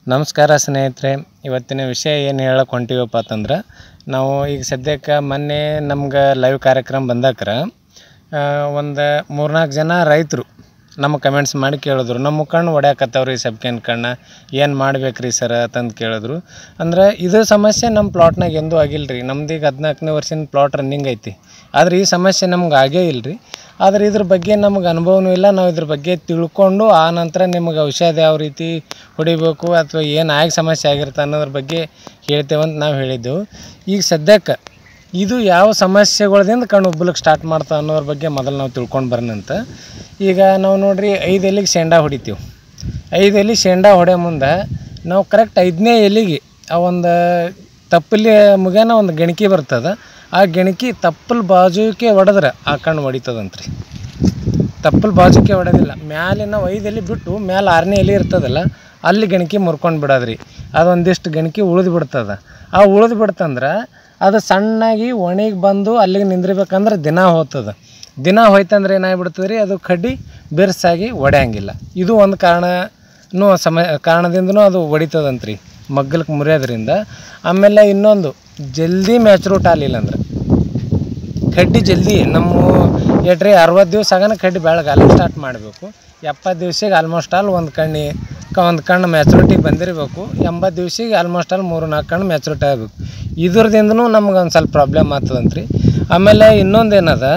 ನಮಸ್ಕಾರ ಸ್ನೇಹಿತರೆ ಇವತ್ತಿನ ವಿಷಯ ಏನು ಹೇಳಕ್ಕೆ ಹೊಂಟಿವಪ್ಪ ಅಂತಂದ್ರೆ ನಾವು ಈಗ ಸದ್ಯಕ್ಕೆ ಮೊನ್ನೆ ನಮ್ಗೆ ಲೈವ್ ಕಾರ್ಯಕ್ರಮ ಬಂದಾಕ್ರ ಒಂದು ಮೂರ್ನಾಲ್ಕು ಜನ ರೈತರು ನಮಗೆ ಕಮೆಂಟ್ಸ್ ಮಾಡಿ ಕೇಳಿದ್ರು ನಮ್ಮ ಕಣ್ಣು ಹೊಡ್ಯಾಕತ್ತವ್ರಿ ಸಬ್ಕೆನ್ ಕಣ್ಣು ಏನು ಮಾಡ್ಬೇಕು ರೀ ಸರ ಅಂತಂದು ಕೇಳಿದ್ರು ಅಂದ್ರೆ ಇದು ಸಮಸ್ಯೆ ನಮ್ಮ ಪ್ಲಾಟ್ನಾಗ ಎಂದೂ ಆಗಿಲ್ಲ ರೀ ನಮ್ದು ಈಗ ಹದಿನಾಲ್ಕನೇ ವರ್ಷದ ಪ್ಲಾಟ್ ರನ್ನಿಂಗ್ ಐತಿ ಆದ್ರೆ ಈ ಸಮಸ್ಯೆ ನಮ್ಗೆ ಆಗೇ ಇಲ್ಲ ರೀ ಆದ್ರೆ ಇದ್ರ ಬಗ್ಗೆ ನಮ್ಗೆ ಅನುಭವನೂ ಇಲ್ಲ ನಾವು ಇದ್ರ ಬಗ್ಗೆ ತಿಳ್ಕೊಂಡು ಆ ನಂತರ ನಿಮಗೆ ಔಷಧ ಯಾವ ರೀತಿ ಹೊಡಿಬೇಕು ಅಥವಾ ಏನು ಆಗಿ ಸಮಸ್ಯೆ ಆಗಿರುತ್ತೆ ಅನ್ನೋದ್ರ ಬಗ್ಗೆ ಹೇಳ್ತೇವಂತ ನಾವು ಹೇಳಿದ್ದೆವು ಈಗ ಸದ್ಯಕ್ಕೆ ಇದು ಯಾವ ಸಮಸ್ಯೆಗಳದಿಂದ ಕಣ್ಣು ಉಬ್ಬಲಿಕ್ಕೆ ಸ್ಟಾರ್ಟ್ ಮಾಡ್ತಾ ಅನ್ನೋದ್ರ ಬಗ್ಗೆ ಮೊದಲು ನಾವು ತಿಳ್ಕೊಂಡು ಬರೋಣಂತ ಈಗ ನಾವು ನೋಡ್ರಿ ಐದು ಎಲೆಗೆ ಶೇಂಡಾ ಹೊಡಿತೀವಿ ಐದು ಎಲೆ ಶೇಂಡಾ ಹೊಡೆಯೋ ಮುಂದೆ ನಾವು ಕರೆಕ್ಟ್ ಐದನೇ ಎಲೆಗೆ ಆ ಒಂದು ತಪ್ಪಲಿ ಮುಗ್ಯಾನ ಒಂದು ಗಣಕಿ ಬರ್ತದೆ ಆ ಗಣಕಿ ತಪ್ಪಲ್ ಬಾಜುಕೆ ಹೊಡೆದ್ರೆ ಆ ಕಣ್ಣು ಹೊಡಿತದಂತ್ರಿ ತಪ್ಪಲ್ ಬಾಜುಕೆ ಹೊಡೆದಿಲ್ಲ ಮ್ಯಾಲೆ ನಾವು ಐದು ಎಲೆ ಬಿಟ್ಟು ಮ್ಯಾಲೆ ಆರನೇ ಎಲೆ ಇರ್ತದಲ್ಲ ಅಲ್ಲಿ ಗಣಕಿ ಮುರ್ಕೊಂಡು ಬಿಡೋದ್ರಿ ಅದೊಂದಿಷ್ಟು ಗಣಕಿ ಉಳಿದು ಬಿಡ್ತದ ಆ ಉಳಿದು ಬಿಡ್ತಂದ್ರೆ ಅದು ಸಣ್ಣಾಗಿ ಒಣಗಿ ಬಂದು ಅಲ್ಲಿಗೆ ನಿಂದಿರ್ಬೇಕಂದ್ರೆ ದಿನ ಹೋಗ್ತದೆ ದಿನ ಹೋಯ್ತಂದ್ರೆ ಏನಾಗ್ಬಿಡ್ತದೆ ರೀ ಅದು ಕಡ್ಡಿ ಬಿರ್ಸಾಗಿ ಒಡೆಯಂಗಿಲ್ಲ ಇದು ಒಂದು ಕಾರಣನೂ ಸಮ ಕಾರಣದಿಂದನೂ ಅದು ಹೊಡಿತದಂತ್ರಿ ಮಗ್ಗಲಕ್ಕೆ ಮುರಿಯೋದ್ರಿಂದ ಆಮೇಲೆ ಇನ್ನೊಂದು ಜಲ್ದಿ ಮ್ಯಾಚ್ರೂಟ್ ಆಗಲಿಲ್ಲ ಅಂದ್ರೆ ಕಡ್ಡಿ ಜಲ್ದಿ ನಮ್ಮ ಎಟ್ರಿ ಅರವತ್ತು ದಿವಸ ಆಗನ ಕಡ್ಡಿ ಬೆಳಗ್ಗೆ ಅಲ್ಲಿ ಸ್ಟಾರ್ಟ್ ಮಾಡಬೇಕು ಎಪ್ಪತ್ತು ದಿವ್ಸಕ್ಕೆ ಆಲ್ಮೋಸ್ಟ್ ಆಲ್ ಒಂದು ಕಣ್ಣಿ ಕ ಒಂದು ಕಣ್ಣು ಮ್ಯಾಚುರಿಟಿಗೆ ಬಂದಿರಬೇಕು ಎಂಬತ್ತು ದಿವ್ಸಕ್ಕೆ ಆಲ್ಮೋಸ್ಟ್ ಆಲ್ ಮೂರು ನಾಲ್ಕು ಕಣ್ಣು ಮ್ಯಾಚುರಿಟಿ ಆಗಬೇಕು ಇದ್ರದಿಂದನೂ ನಮ್ಗೆ ಒಂದು ಸ್ವಲ್ಪ ಪ್ರಾಬ್ಲಮ್ ಆಗ್ತದಂತ್ರಿ ಆಮೇಲೆ ಇನ್ನೊಂದು ಏನದ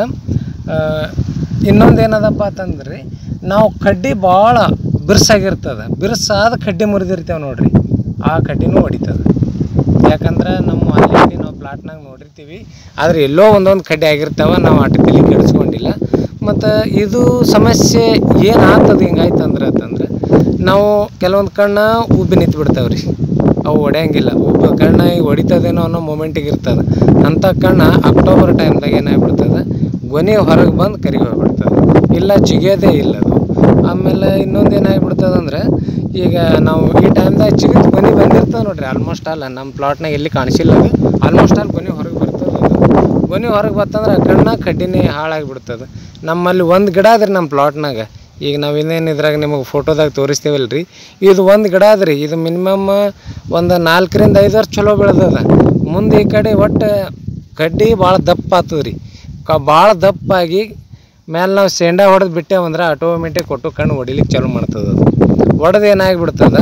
ಇನ್ನೊಂದು ಏನದಪ್ಪ ಅಂತಂದ್ರೆ ರೀ ನಾವು ಕಡ್ಡಿ ಭಾಳ ಬಿರ್ಸಾಗಿರ್ತದೆ ಬಿರ್ಸಾದ ಕಡ್ಡಿ ಮುರಿದಿರ್ತೇವೆ ನೋಡ್ರಿ ಆ ಕಡ್ಡಿನೂ ಹೊಡಿತದೆ ಯಾಕಂದ್ರೆ ನಮ್ಮ ಅಲ್ಲಿ ನಾವು ಪ್ಲಾಟ್ನಾಗ ನೋಡಿರ್ತೀವಿ ಆದರೆ ಎಲ್ಲೋ ಒಂದೊಂದು ಕಡ್ಡಿ ಆಗಿರ್ತಾವೆ ನಾವು ಆಟ ತಲೆ ಕೆಡಿಸ್ಕೊಂಡಿಲ್ಲ ಮತ್ತು ಇದು ಸಮಸ್ಯೆ ಏನು ಆಗ್ತದೆ ಹಿಂಗಾಯ್ತು ಅಂದ್ರೆ ಅಂತಂದ್ರೆ ನಾವು ಕೆಲವೊಂದು ಕಣ್ಣು ಉಬ್ಬಿ ನಿಂತು ಬಿಡ್ತಾವೆ ರೀ ಅವು ಹೊಡೆಯಂಗಿಲ್ಲ ಉಬ್ಬ ಕಣ್ಣು ಈಗ ಹೊಡಿತದೇನೋ ಅನ್ನೋ ಮೂಮೆಂಟಿಗೆ ಇರ್ತದೆ ಅಂಥ ಕಣ್ಣು ಅಕ್ಟೋಬರ್ ಟೈಮ್ದಾಗ ಏನಾಗ್ಬಿಡ್ತದೆ ಗೊನೆ ಹೊರಗೆ ಬಂದು ಕರಿಗೆ ಹೋಗ್ಬಿಡ್ತದೆ ಇಲ್ಲ ಜಿಗಿಯೋದೇ ಇಲ್ಲ ಅದು ಆಮೇಲೆ ಇನ್ನೊಂದು ಏನಾಗ್ಬಿಡ್ತದೆ ಅಂದ್ರೆ ಈಗ ನಾವು ಈ ಟೈಮ್ದಾಗ ಚಿಗಿದ ಗೊನೆ ಬಂದಿರ್ತದೆ ನೋಡ್ರಿ ಆಲ್ಮೋಸ್ಟ್ ಆಲ್ ನಮ್ಮ ಪ್ಲಾಟ್ನಾಗ ಎಲ್ಲಿ ಕಾಣಿಸಿಲ್ಲ ಅದು ಆಲ್ಮೋಸ್ಟ್ ಆಲ್ ಗೊನೆ ಹೊರಗೆ ಬರ್ತದೆ ಅದು ಗೊನೆ ಹೊರಗೆ ಬರ್ತಂದ್ರೆ ಆ ಕಣ್ಣ ಕಡ್ಡಿನೇ ಹಾಳಾಗಿಬಿಡ್ತದೆ ನಮ್ಮಲ್ಲಿ ಒಂದು ಗಿಡ ಅದ್ರಿ ನಮ್ಮ ಪ್ಲಾಟ್ನಾಗ ಈಗ ನಾವು ಇನ್ನೇನು ಇದ್ರಾಗ ನಿಮಗೆ ಫೋಟೋದಾಗ ತೋರಿಸ್ತೀವಲ್ಲ ರೀ ಇದು ಒಂದು ಗಿಡ ಅದ್ರಿ ಇದು ಮಿನಿಮಮ್ ಒಂದು ನಾಲ್ಕರಿಂದ ಐದು ವರ್ಷ ಚಲೋ ಬೆಳೆದದ ಮುಂದೆ ಈ ಕಡೆ ಒಟ್ಟು ಕಡ್ಡಿ ಭಾಳ ದಪ್ಪ ಆಗ್ತದೆ ರೀ ಕ ಭಾಳ ದಪ್ಪಾಗಿ ಮೇಲೆ ನಾವು ಶೇಂಡಾ ಹೊಡೆದು ಬಿಟ್ಟೇವಂದ್ರೆ ಆಟೋಮೆಟಿಕ್ ಕೊಟ್ಟು ಕಣ್ಣು ಹೊಡಿಲಿಕ್ಕೆ ಚಾಲು ಮಾಡ್ತದೆ ಅದು ಒಡೆದು ಏನಾಗಿಬಿಡ್ತದೆ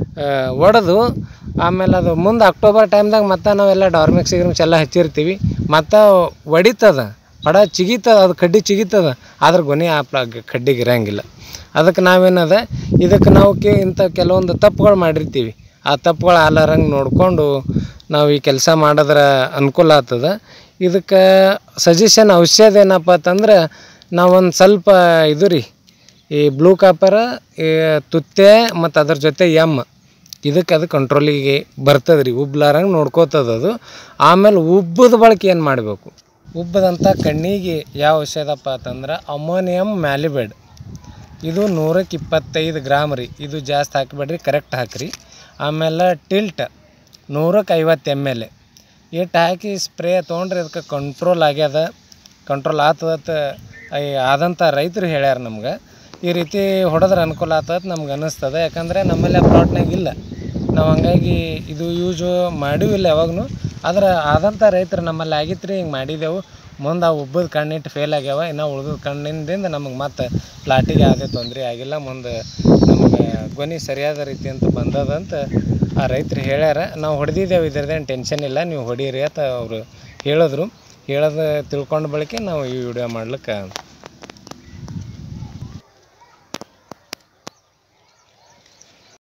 ಒಡೆದು ಆಮೇಲೆ ಅದು ಮುಂದೆ ಅಕ್ಟೋಬರ್ ಟೈಮ್ದಾಗ ಮತ್ತೆ ನಾವೆಲ್ಲ ಡಾರ್ಮಿಕ್ಸ್ ಗಿರ್ಮಿಕ್ಸ್ ಎಲ್ಲ ಹಚ್ಚಿರ್ತೀವಿ ಮತ್ತು ಹೊಡಿತದ ಪಡ ಚಿಗಿತದ ಅದು ಕಡ್ಡಿ ಚಿಗಿತದ ಆದ್ರೆ ಗೊನೆ ಆ ಪ್ಲ ಕಡ್ಡಿಗೆ ಇರಂಗಿಲ್ಲ ಅದಕ್ಕೆ ನಾವೇನದ ಇದಕ್ಕೆ ನಾವು ಕೆ ಇಂಥ ಕೆಲವೊಂದು ತಪ್ಪುಗಳು ಮಾಡಿರ್ತೀವಿ ಆ ತಪ್ಪುಗಳು ಆಲಾರಂಗೆ ನೋಡಿಕೊಂಡು ನಾವು ಈ ಕೆಲಸ ಮಾಡಿದ್ರೆ ಅನುಕೂಲ ಆಗ್ತದೆ ಇದಕ್ಕೆ ಸಜೆಷನ್ ಔಷಧ ಏನಪ್ಪ ಅಂತಂದ್ರೆ ನಾವೊಂದು ಸ್ವಲ್ಪ ಇದು ರೀ ಈ ಬ್ಲೂ ಕಾಪರ ಈ ತುತ್ತೆ ಮತ್ತು ಅದ್ರ ಜೊತೆ ಎಮ್ ಇದಕ್ಕೆ ಅದು ಕಂಟ್ರೋಲಿಗೆ ಬರ್ತದೆ ರೀ ಉಬ್ಲಾರಂಗೆ ನೋಡ್ಕೋತದ ಅದು ಆಮೇಲೆ ಉಬ್ಬದ ಬಳಕೆ ಏನು ಮಾಡಬೇಕು ಉಬ್ಬದಂಥ ಕಣ್ಣಿಗೆ ಯಾವ ಔಷಧಪ್ಪ ಅಂತಂದ್ರೆ ಅಮೋನಿಯಂ ಮ್ಯಾಲಿಬೇಡ್ ಇದು ನೂರಕ್ಕೆ ಇಪ್ಪತ್ತೈದು ಗ್ರಾಮ್ ರೀ ಇದು ಜಾಸ್ತಿ ಹಾಕಿಬೇಡ್ರಿ ಕರೆಕ್ಟ್ ಹಾಕಿರಿ ಆಮೇಲೆ ಟಿಲ್ಟ್ ನೂರಕ್ಕೆ ಐವತ್ತು ಎಮ್ ಎಲ್ ಇಟ್ಟು ಹಾಕಿ ಸ್ಪ್ರೇ ತೊಗೊಂಡ್ರೆ ಅದಕ್ಕೆ ಕಂಟ್ರೋಲ್ ಆಗ್ಯದ ಕಂಟ್ರೋಲ್ ಆಗ್ತದತ್ತ ಆದಂಥ ರೈತರು ಹೇಳ್ಯಾರ ನಮ್ಗೆ ಈ ರೀತಿ ಹೊಡೆದ್ರೆ ಅನುಕೂಲ ಆಗ್ತದೆ ನಮ್ಗೆ ಅನ್ನಿಸ್ತದೆ ಯಾಕಂದರೆ ನಮ್ಮಲ್ಲಿ ಆ ಪ್ಲಾಟ್ನಾಗ ಇಲ್ಲ ನಾವು ಹಂಗಾಗಿ ಇದು ಯೂಸು ಮಾಡಿವಿಲ್ಲ ಯಾವಾಗೂ ಆದ್ರೆ ಆದಂಥ ರೈತರು ನಮ್ಮಲ್ಲಿ ಆಗಿತ್ತು ರೀ ಹಿಂಗೆ ಮಾಡಿದೆವು ಮುಂದೆ ಆ ಉಬ್ಬದ ಕಣ್ಣಿಟ್ಟು ಫೇಲ್ ಆಗ್ಯಾವ ಇನ್ನು ಉಳ್ದದ ಕಣ್ಣಿಂದಿಂದ ನಮಗೆ ಮತ್ತೆ ಪ್ಲಾಟಿಗೆ ಯಾವುದೇ ತೊಂದರೆ ಆಗಿಲ್ಲ ಮುಂದೆ ನಮಗೆ ಗೊನೆ ಸರಿಯಾದ ರೀತಿ ಅಂತ ಬಂದದಂತ ಆ ರೈತರು ಹೇಳ್ಯಾರ ನಾವು ಹೊಡೆದಿದ್ದೇವೆ ಇದ್ರದ್ದೇನು ಟೆನ್ಷನ್ ಇಲ್ಲ ನೀವು ಹೊಡೀರಿ ಅಂತ ಅವರು ಹೇಳಿದ್ರು ಹೇಳೋದು ತಿಳ್ಕೊಂಡ ಬಳಿಕ ನಾವು ಈ ವಿಡಿಯೋ ಮಾಡ್ಲಿಕ್ಕೆ